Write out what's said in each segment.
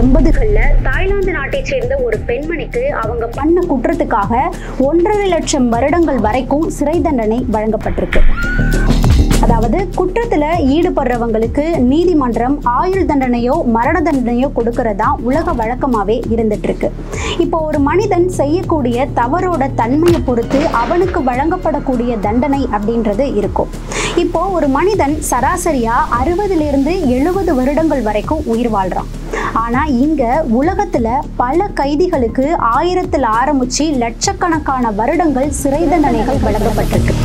எண்பதுகள்ல Thailand நாட்டை சேர்ந்த ஒரு பெண்மணிக்கு அவங்க பண்ண குற்றத்துக்காக ஒன்றரை லட்சம் வருடங்கள் வரைக்கும் சிறை தண்டனை வழங்கப்பட்டிருக்கு அதாவது குற்றத்துல ஈடுபடுறவங்களுக்கு நீதிமன்றம் ஆயுள் தண்டனையோ மரண தண்டனையோ கொடுக்கறதா உலக வழக்கமாவே இருந்துட்டு இருக்கு இப்போ ஒரு மனிதன் செய்யக்கூடிய தவறோட தன்மையை பொறுத்து அவனுக்கு வழங்கப்படக்கூடிய தண்டனை அப்படின்றது இருக்கும் இப்போ ஒரு மனிதன் சராசரியா அறுபதுல இருந்து எழுபது வருடங்கள் வரைக்கும் உயிர் வாழ்றான் ஆனா இங்க உலகத்துல பல கைதிகளுக்கு ஆயிரத்துல ஆரம்பிச்சு லட்சக்கணக்கான வருடங்கள் சிறை தண்டனைகள் வழங்கப்பட்டிருக்கு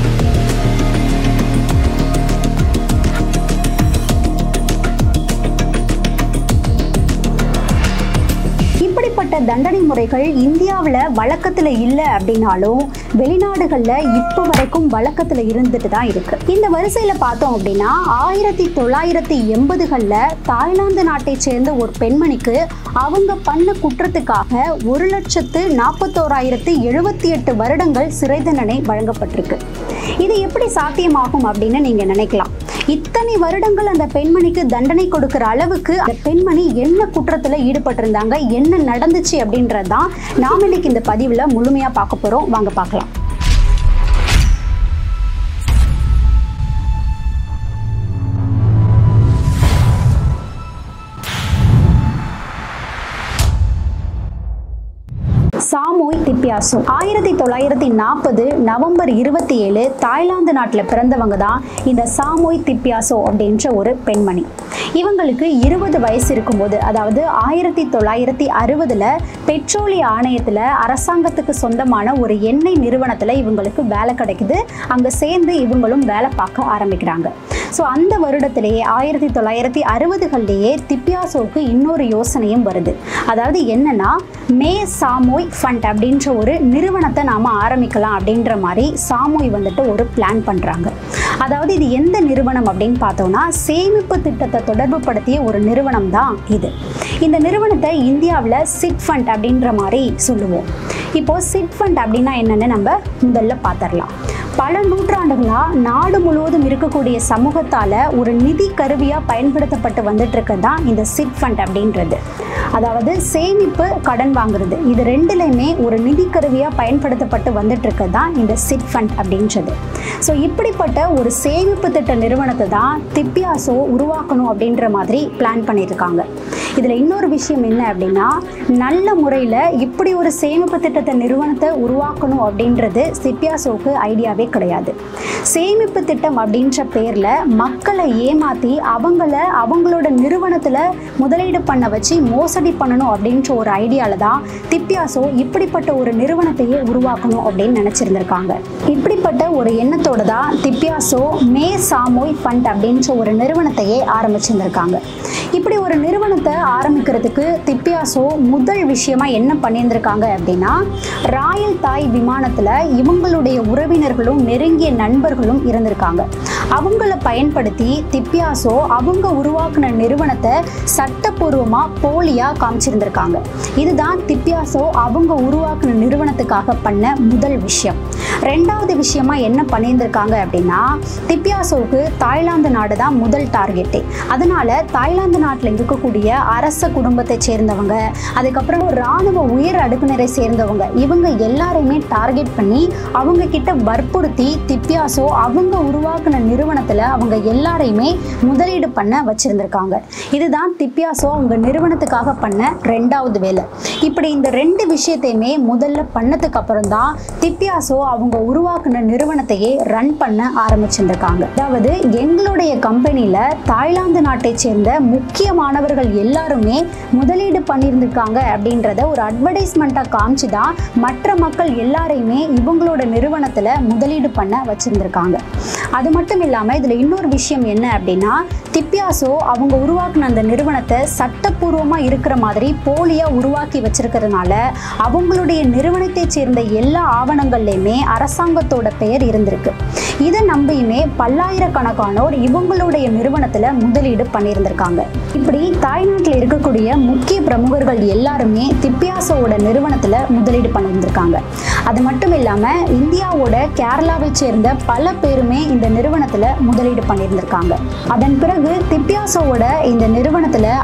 இப்படிப்பட்ட தண்டனை முறைகள் இந்தியாவில் வழக்கத்தில் இல்லை அப்படின்னாலும் வெளிநாடுகளில் இப்போ வரைக்கும் வழக்கத்தில் இருந்துட்டு தான் இருக்கு இந்த வரிசையில் பார்த்தோம் அப்படின்னா ஆயிரத்தி தொள்ளாயிரத்தி எண்பதுகளில் தாய்லாந்து நாட்டை சேர்ந்த ஒரு பெண்மணிக்கு அவங்க பண்ண குற்றத்துக்காக ஒரு லட்சத்து நாற்பத்தோராயிரத்து எழுபத்தி எட்டு வருடங்கள் சிறை தண்டனை வழங்கப்பட்டிருக்கு இது எப்படி சாத்தியமாகும் அப்படின்னு நீங்க நினைக்கலாம் இத்தனை வருடங்கள் அந்த பெண்மணிக்கு தண்டனை கொடுக்கிற அளவுக்கு அந்த பெண்மணி என்ன குற்றத்துல ஈடுபட்டிருந்தாங்க என்ன நடந்துச்சு அப்படின்றதான் நாம இன்னைக்கு இந்த பதிவுல முழுமையா பார்க்க போறோம் வாங்க பார்க்கலாம் சாமோய் திப்பியாசோ ஆயிரத்தி தொள்ளாயிரத்தி நாற்பது நவம்பர் இருபத்தி ஏழு தாய்லாந்து நாட்டில் பிறந்தவங்க தான் இந்த சாமோய் திப்பியாசோ அப்படின்ற ஒரு பெண்மணி இவங்களுக்கு இருபது வயசு இருக்கும்போது அதாவது ஆயிரத்தி தொள்ளாயிரத்தி அறுபதுல பெட்ரோலிய ஆணையத்தில் அரசாங்கத்துக்கு சொந்தமான ஒரு எண்ணெய் நிறுவனத்தில் இவங்களுக்கு வேலை கிடைக்குது அங்கே சேர்ந்து இவங்களும் வேலை பார்க்க ஆரம்பிக்கிறாங்க ஸோ அந்த வருடத்திலேயே ஆயிரத்தி தொள்ளாயிரத்தி அறுபதுகள்லேயே திப்பியாசோவுக்கு இன்னொரு யோசனையும் வருது அதாவது என்னன்னா மே சாமோய் ஃபண்ட் அப்படின்ற ஒரு நிறுவனத்தை நாம் ஆரம்பிக்கலாம் அப்படின்ற மாதிரி சாமோய் வந்துட்டு ஒரு பிளான் பண்ணுறாங்க அதாவது இது எந்த நிறுவனம் அப்படின்னு பார்த்தோம்னா சேமிப்பு திட்டத்தை தொடர்பு படுத்திய ஒரு நிறுவனம் தான் இது இந்த நிறுவனத்தை இந்தியாவில் சிட் ஃபண்ட் அப்படின்ற மாதிரி சொல்லுவோம் இப்போ சிட் ஃபண்ட் அப்படின்னா என்னன்னு நம்ம முதல்ல பார்த்துடலாம் பல நூற்றாண்டுகளாக நாடு முழுவதும் இருக்கக்கூடிய சமூகத்தால் ஒரு நிதி கருவியாக பயன்படுத்தப்பட்டு வந்துட்டு இருக்கிறது தான் இந்த சிட் ஃபண்ட் அப்படின்றது அதாவது சேமிப்பு கடன் வாங்குறது இது ரெண்டுலையுமே ஒரு நிதி கருவியாக பயன்படுத்தப்பட்டு வந்துட்டு இருக்கிறது தான் இந்த சிட் ஃபண்ட் அப்படின்றது ஸோ இப்படிப்பட்ட ஒரு சேமிப்பு திட்ட நிறுவனத்தை தான் திப்பியாசோ உருவாக்கணும் அப்படின்ற மாதிரி பிளான் பண்ணியிருக்காங்க இதில் இன்னொரு விஷயம் என்ன அப்படின்னா நல்ல முறையில் இப்படி ஒரு சேமிப்பு திட்டத்தை நிறுவனத்தை உருவாக்கணும் அப்படின்றது சிப்பியாசோவுக்கு ஐடியாவே கிடையாது சேமிப்பு திட்டம் அப்படின்ற பேரில் மக்களை ஏமாற்றி அவங்கள அவங்களோட நிறுவனத்தில் முதலீடு பண்ண வச்சு மோசடி பண்ணணும் அப்படின்ற ஒரு ஐடியாவில் தான் திப்பியாசோ இப்படிப்பட்ட ஒரு நிறுவனத்தையே உருவாக்கணும் அப்படின்னு நினச்சிருந்திருக்காங்க இப்படிப்பட்ட ஒரு எண்ணத்தோட தான் திப்பியாசோ மே சாமோய் ஃபண்ட் அப்படின்ற ஒரு நிறுவனத்தையே ஆரம்பிச்சிருந்திருக்காங்க இப்படி ஒரு நிறுவனத்தை ஆரம்பிக்கிறதுக்கு திப்பியாசோ முதல் விஷயமா என்ன பண்ணியிருந்திருக்காங்க அப்படின்னா ராயல் தாய் விமானத்தில் இவங்களுடைய உறவினர்களும் நெருங்கிய நண்பர்களும் இருந்திருக்காங்க அவங்கள பயன்படுத்தி திப்பியாசோ அவங்க உருவாக்குன நிறுவனத்தை சட்டப்பூர்வமாக போலியாக காமிச்சிருந்திருக்காங்க இதுதான் திப்பியாசோ அவங்க உருவாக்குன நிறுவனத்துக்காக பண்ண முதல் விஷயம் ரெண்டாவது விஷயமா என்ன பண்ணியிருந்திருக்காங்க அப்படின்னா திப்பியாசோவுக்கு தாய்லாந்து நாடு தான் முதல் டார்கெட்டே அதனால தாய்லாந்து நாட்டில் இருக்கக்கூடிய அரச குடும்பத்தை சேர்ந்தவங்க அதுக்கப்புறம் இராணுவ உயர் அடுக்குநிறை சேர்ந்தவங்க இவங்க எல்லாரையுமே டார்கெட் பண்ணி அவங்க கிட்ட வற்புறுத்தி திப்பியாசோ அவங்க உருவாக்குன நிறுவனத்தில் அவங்க எல்லாரையுமே முதலீடு பண்ண வச்சிருந்திருக்காங்க இதுதான் திப்பியாசோ அவங்க நிறுவனத்துக்காக பண்ண ரெண்டாவது வேலை இப்படி இந்த ரெண்டு விஷயத்தையுமே முதல்ல பண்ணதுக்கு அப்புறம் தான் திப்பியாசோ அவங்க உருவாக்குன நிறுவனத்தையே ரன் பண்ண ஆரம்பிச்சிருந்திருக்காங்க அதாவது எங்களுடைய கம்பெனியில் தாய்லாந்து நாட்டை சேர்ந்த முக்கியமானவர்கள் எல்லாருமே முதலீடு பண்ணியிருந்திருக்காங்க அப்படின்றத ஒரு அட்வர்டைஸ்மெண்ட்டாக காமிச்சு தான் மற்ற மக்கள் எல்லாரையுமே இவங்களோட நிறுவனத்தில் முதலீடு பண்ண வச்சிருந்திருக்காங்க அது மட்டும் இல்லாமல் இதில் இன்னொரு விஷயம் என்ன அப்படின்னா திப்பியாசோ அவங்க உருவாக்குன அந்த நிறுவனத்தை சட்டப்பூர்வமாக இருக்கிற மாதிரி போலியாக உருவாக்கி வச்சிருக்கிறதுனால அவங்களுடைய நிறுவனத்தை சேர்ந்த எல்லா ஆவணங்கள்லையுமே அரசாங்கத்தோட பெயர் இருந்திருக்கு இதை நம்பியுமே பல்லாயிரக்கணக்கானோர் இவங்களுடைய நிறுவனத்தில் முதலீடு பண்ணியிருந்திருக்காங்க இப்படி தாய்நாட்டில் இருக்கக்கூடிய முக்கிய பிரமுகர்கள் எல்லாருமே திப்பியாசோவோட நிறுவனத்தில் முதலீடு பண்ணியிருந்திருக்காங்க அது மட்டும் இல்லாமல் இந்தியாவோட கேரளாவை சேர்ந்த பல பேருமே இந்த நிறுவனத்தில் முதலீடு பண்ணியிருந்திருக்காங்க அதன் பிறகு திப்பியாசோவோட இந்த நிறுவனத்தில்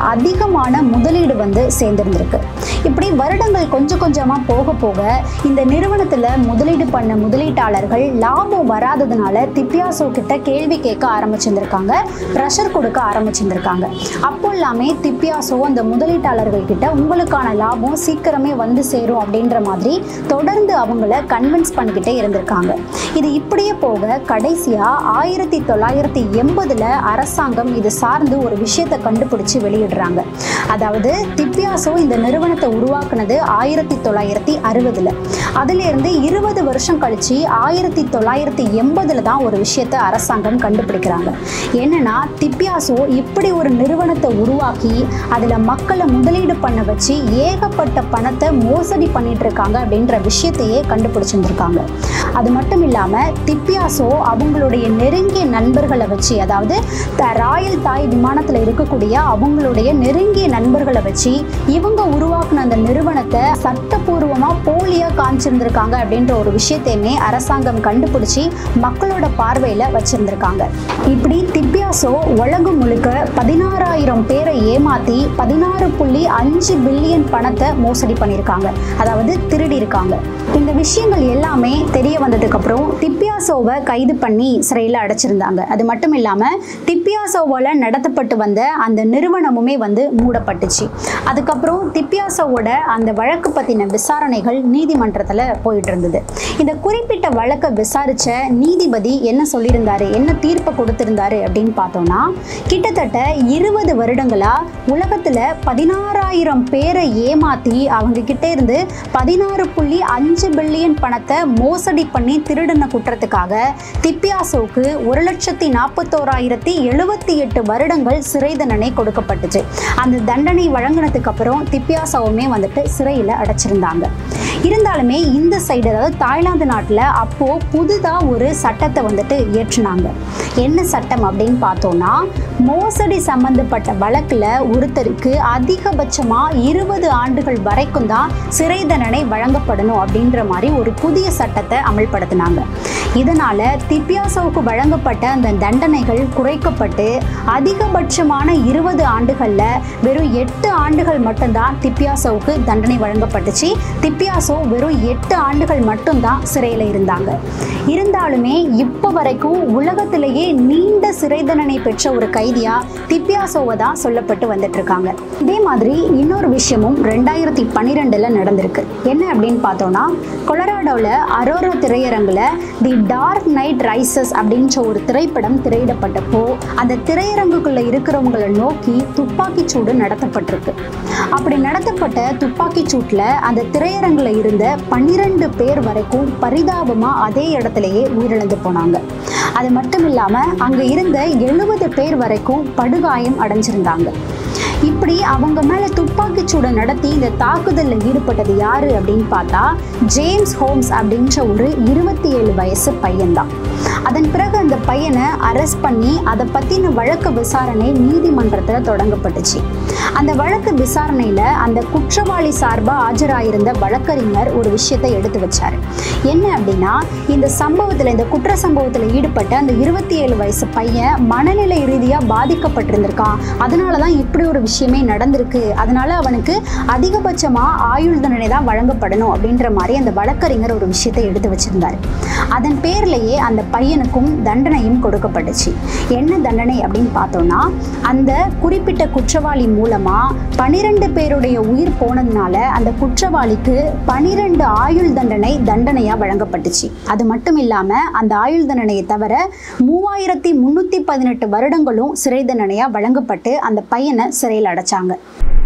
அதிகமான முதலீடு வந்து சேர்ந்திருந்திருக்கு இப்படி வருடங்கள் கொஞ்சம் கொஞ்சமாக போக போக இந்த நிறுவனத்தில் முதலீடு பண்ண முதலீட்டாளர்கள் லாபம் வராததுனால திப்பியாசோ கிட்ட கேள்வி கேட்க ஆரம்பிச்சிருந்திருக்காங்க ப்ரெஷர் கொடுக்க ஆரம்பிச்சிருந்திருக்காங்க அப்போ எல்லாமே திப்பியாசோ அந்த முதலீட்டாளர்கள் கிட்ட உங்களுக்கான லாபம் சீக்கிரமே வந்து சேரும் அப்படின்ற மாதிரி தொடர்ந்து அவங்கள கன்வின்ஸ் பண்ணிக்கிட்டே இருந்திருக்காங்க இது இப்படியே போக கடைசியா ஆயிரத்தி தொள்ளாயிரத்தி எண்பதுல அரசாங்கம் இது சார்ந்து ஒரு விஷயத்தை கண்டுபிடிச்சு வெளியிடுறாங்க அதாவது திப்பியாசோ இந்த நிறுவனத்தை உருவாக்குனது ஆயிரத்தி தொள்ளாயிரத்தி அறுபதுல அதுல இருந்து இருபது வருஷம் கழிச்சு ஆயிரத்தி தொள்ளாயிரத்தி எண்பதுல தான் ஒரு விஷயத்தை அரசாங்கம் கண்டுபிடிக்கிறாங்க என்னன்னா திப்பியாசோ இப்படி ஒரு நிறுவனத்தை உருவாக்கி அதுல மக்களை முதலீடு பண்ண வச்சு ஏகப்பட்ட பணத்தை மோசடி பண்ணிட்டு இருக்காங்க அப்படின்ற விஷயத்தையே கண்டுபிடிச்சிருந்திருக்காங்க அது மட்டும் இல்லாம திப்பியாசோ அவங்களுடைய நெருங்கிய நண்பர்களை வச்சு அதாவது த- ராயல் தாய் விமானத்துல இருக்கக்கூடிய அவங்களுடைய நெருங்கிய நண்பர்களை வச்சு இவங்க உருவாக்குன அந்த நிறுவனத்தை சட்டப்பூர்வமா போலியா காமிச்சிருந்திருக்காங்க அப்படின்ற ஒரு விஷயத்தையுமே அரசாங்கம் கண்டுபிடிச்சு மக்களோட பார்வையில வச்சிருந்திருக்காங்க இப்படி திப்பியாசோ உலகம் முழுக்க பதினாறாயிரம் பேரை ஏமாத்தி பதினாறு புள்ளி அஞ்சு பில்லியன் பணத்தை மோசடி பண்ணியிருக்காங்க அதாவது திருடி இருக்காங்க இந்த விஷயங்கள் எல்லாமே தெரிய வந்ததுக்கு அப்புறம் திப்பியாசோவை கைது பண்ணி சிறையில் அடைச்சிருந்தாங்க அது மட்டும் இல்லாம திப்பியாசோவால நடத்தப்பட்டு வந்த அந்த நிறுவனமுமே வந்து மூடப்பட்டுச்சு அதுக்கப்புறம் திப்பியாசோவோட அந்த வழக்கு பத்தின விசாரணைகள் நீதிமன்றத்துல போயிட்டு இருந்தது இந்த குறிப்பிட்ட வழக்கை விசாரிச்ச நீதிபதி என்ன சொல்லியிருந்தாரு என்ன தீர்ப்பை கொடுத்திருந்தாரு அப்படின்னு பார்த்தோம்னா கிட்டத்தட்ட இருபது வருடங்களா உலகத்துல பதினாறாயிரம் பேரை ஏமாத்தி அவங்க கிட்ட இருந்து பதினாறு புள்ளி அஞ்சு பில்லியன் பணத்தை மோசடி பண்ணி திருடின குற்றத்துக்காக திப்பியாசோவுக்கு ஒரு லட்சத்தி நாற்பத்தோராயிரத்தி எழுபத்தி எட்டு வருடங்கள் சிறை தண்டனை கொடுக்கப்பட்டுச்சு அந்த தண்டனை வழங்கினதுக்கு அப்புறம் திப்பியாசோவுமே வந்துட்டு சிறையில் அடைச்சிருந்தாங்க இருந்தாலுமே இந்த சைடு அதாவது தாய்லாந்து நாட்டில் அப்போ புதுதாக ஒரு சட்டத்தை வந்துட்டு இயற்றினாங்க என்ன சட்டம் அப்படின்னு பார்த்தோம்னா மோசடி சம்பந்தப்பட்ட வழக்கில் ஒருத்தருக்கு அதிகபட்சமாக இருபது ஆண்டுகள் வரைக்கும் தான் சிறை தண்டனை வழங்கப்படணும் அப்படின்ற மாதிரி ஒரு புதிய சட்டத்தை அமல்படுத்தினாங்க இதனால திப்பியாசோவுக்கு வழங்கப்பட்ட அந்த தண்டனைகள் குறைக்கப்பட்டு அதிகபட்சமான இருபது ஆண்டுகள்ல வெறும் எட்டு ஆண்டுகள் மட்டும்தான் திப்பியாசோவுக்கு தண்டனை வழங்கப்பட்டுச்சு திப்பியாசோ வெறும் எட்டு ஆண்டுகள் மட்டும்தான் சிறையில் இருந்தாங்க இருந்தாலுமே இப்போ வரைக்கும் உலகத்திலேயே நீண்ட சிறை தண்டனை பெற்ற ஒரு கைதியா திப்பியாசோவை தான் சொல்லப்பட்டு வந்துட்டு இருக்காங்க இதே மாதிரி இன்னொரு விஷயமும் ரெண்டாயிரத்தி பன்னிரெண்டுல நடந்திருக்கு என்ன அப்படின்னு பார்த்தோம்னா கொலராடோவில் அரோரா திரையரங்குல தி டார்க் நைட் ரைசஸ் அப்படின்ற ஒரு திரைப்படம் திரையிடப்பட்டப்போ அந்த திரையரங்குக்குள்ள இருக்கிறவங்களை நோக்கி துப்பாக்கிச் சூடு நடத்தப்பட்டிருக்கு அப்படி நடத்தப்பட்ட துப்பாக்கிச் சூட்டில் அந்த திரையரங்குல இருந்த பன்னிரண்டு பேர் வரைக்கும் பரிதாபமா அதே இடத்துலயே உயிரிழந்து போனாங்க அது மட்டும் இல்லாம அங்க இருந்த எழுபது பேர் வரைக்கும் படுகாயம் அடைஞ்சிருந்தாங்க இப்படி அவங்க மேல துப்பாக்கிச் சூடு நடத்தி இந்த தாக்குதலில் ஈடுபட்டது யாரு அப்படின்னு பார்த்தா ஜேம்ஸ் ஹோம்ஸ் அப்படின்ற ஒரு இருபத்தி ஏழு வயசு பையன்தான் அதன் பிறகு அந்த பையனை அரெஸ்ட் பண்ணி அதை பத்தின வழக்கு விசாரணை நீதிமன்றத்தில் தொடங்கப்பட்டுச்சு அந்த வழக்கு விசாரணையில அந்த குற்றவாளி சார்பா ஆஜராயிருந்த வழக்கறிஞர் ஒரு விஷயத்தை எடுத்து வச்சாரு என்ன அப்படின்னா இந்த சம்பவத்துல இந்த குற்ற சம்பவத்துல ஈடுபட்ட அந்த இருபத்தி ஏழு வயசு பையன் மனநிலை ரீதியா பாதிக்கப்பட்டிருந்திருக்கான் அதனாலதான் இப்படி ஒரு விஷயமே நடந்திருக்கு அதனால அவனுக்கு அதிகபட்சமா ஆயுள் தண்டனை தான் வழங்கப்படணும் அப்படின்ற மாதிரி அந்த வழக்கறிஞர் ஒரு விஷயத்தை எடுத்து வச்சிருந்தாரு அதன் பேர்லயே அந்த பையனுக்கும் தண்டனையும் கொடுக்கப்பட்டுச்சு என்ன தண்டனை அப்படின்னு பார்த்தோம்னா அந்த குறிப்பிட்ட குற்றவாளி மூலமா பனிரெண்டு பேருடைய உயிர் போனதுனால அந்த குற்றவாளிக்கு பனிரெண்டு ஆயுள் தண்டனை தண்டனையா வழங்கப்பட்டுச்சு அது மட்டும் இல்லாம அந்த ஆயுள் தண்டனையை தவிர மூவாயிரத்தி முன்னூத்தி பதினெட்டு வருடங்களும் சிறை தண்டனையா வழங்கப்பட்டு அந்த பையனை சிறையில் அடைச்சாங்க